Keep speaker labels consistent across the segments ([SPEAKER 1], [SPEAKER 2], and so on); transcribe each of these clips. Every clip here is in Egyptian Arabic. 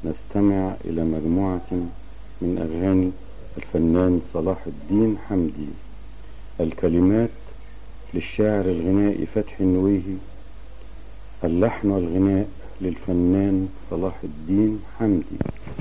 [SPEAKER 1] نستمع إلى مجموعة من أغاني الفنان صلاح الدين حمدي الكلمات للشاعر الغنائي فتحي النويهي اللحن والغناء للفنان صلاح الدين حمدي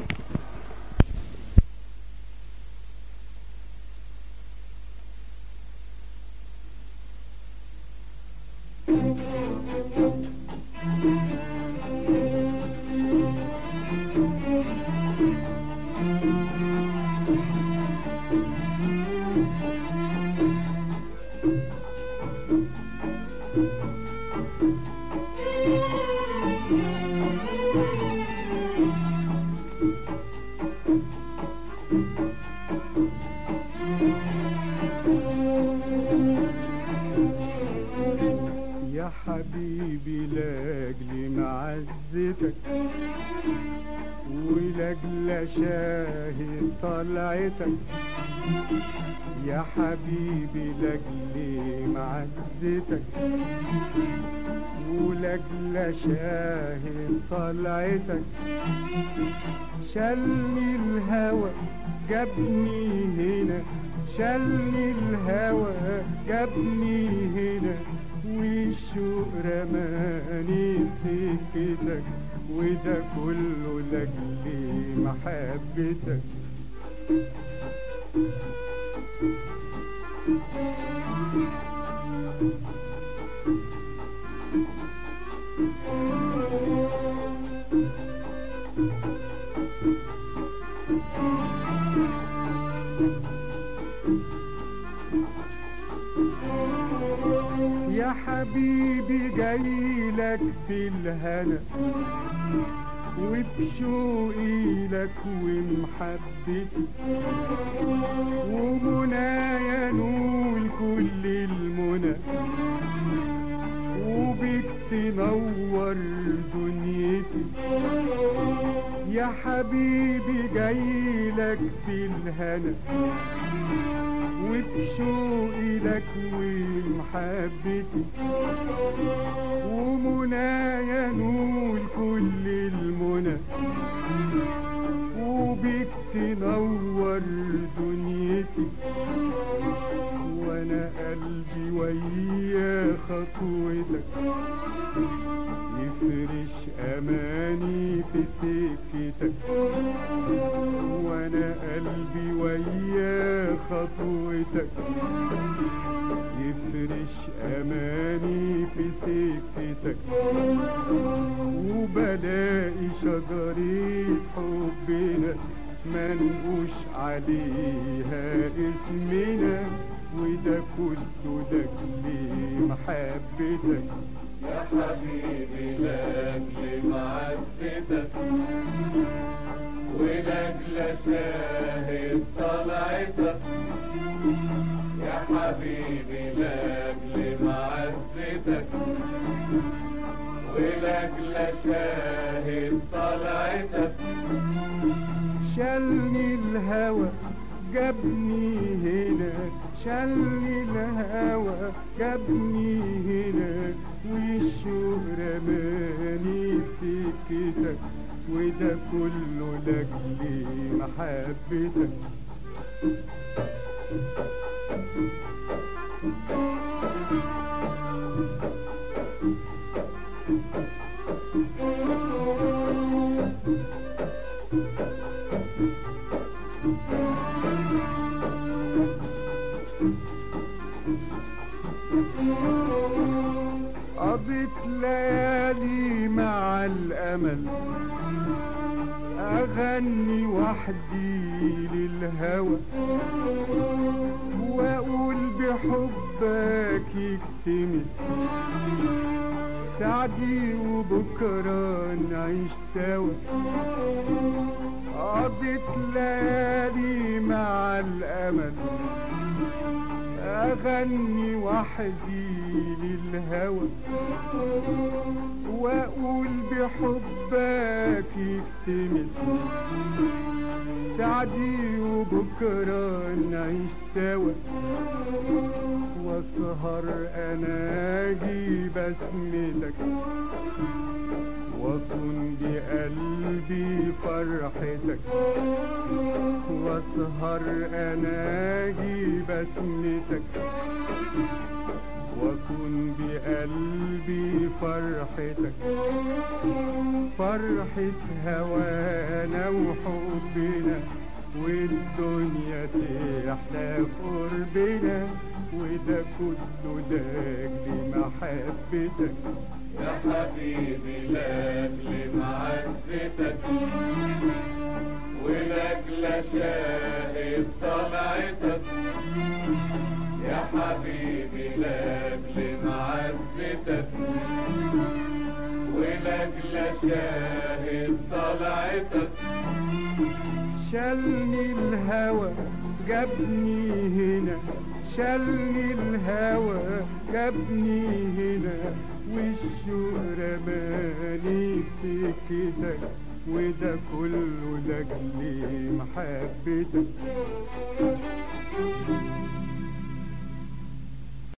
[SPEAKER 2] يا حبيبي لاجل معزتك ولاجل شاهد طلعتك يا حبيبي لاجل معزتك ولاجل شاهد طلعتك شلني الهوى جابني هنا شلني الهوى جابني هنا والشوق رماني سكتك وده كله لاجل محبتك يا حبيبي جايلك في الهنا وبشوقي لك ومحبتي ومنايا نول كل المنى وبك تنور دنيتي يا حبيبي جايلك في الهنا وبشوقي لك ومحبتي ومنايا نول كل المنى وبك تنور دنيتي وانا قلبي ويا خطوتك يفرش اماني في سكتك وانا قلبي ويا خطوتك يفرش اماني في سكتك وبلاقي شجرة حبنا منقوش عليها اسمنا وده كله لاجل محبتك
[SPEAKER 3] يا حبيبي لاجل معزتك ولاجل شاهد طلعتك يا حبيبي لاجل معزتك ولاجل شاهد طلعتك
[SPEAKER 2] شالني الهوى جابني هنا شالني الهوى جابني هنا والشوق رماني في سكتك وده كله لاجل محبتك قضيت ليالي مع الأمل أغني وحدي للهوى وأقول بحبك يكتمل سعدي وبكرة نعيش سوا قضيت ليالي مع الأمل أغني وحدي للهوى وأقول بحبك يكتمل سعدي وبكرة نعيش سوا واسهر أناجي بسمتك واصون بقلبي قلبي فرحتك واسهر اناجي بسمتك واصون بقلبي فرحتك فرحة هوانا وحبنا والدنيا تحلى قربنا وده كله لاجل محبتك
[SPEAKER 3] يا حبيبي لاجل معزتك ولاجل شاهد طلعتك يا حبيبي لاجل معزتك ولاجل شاهد طلعتك
[SPEAKER 2] شالني الهوى جابني هنا شالني الهوى جابني هنا والشوق رماني في سكتك وده كله لاجل محبتك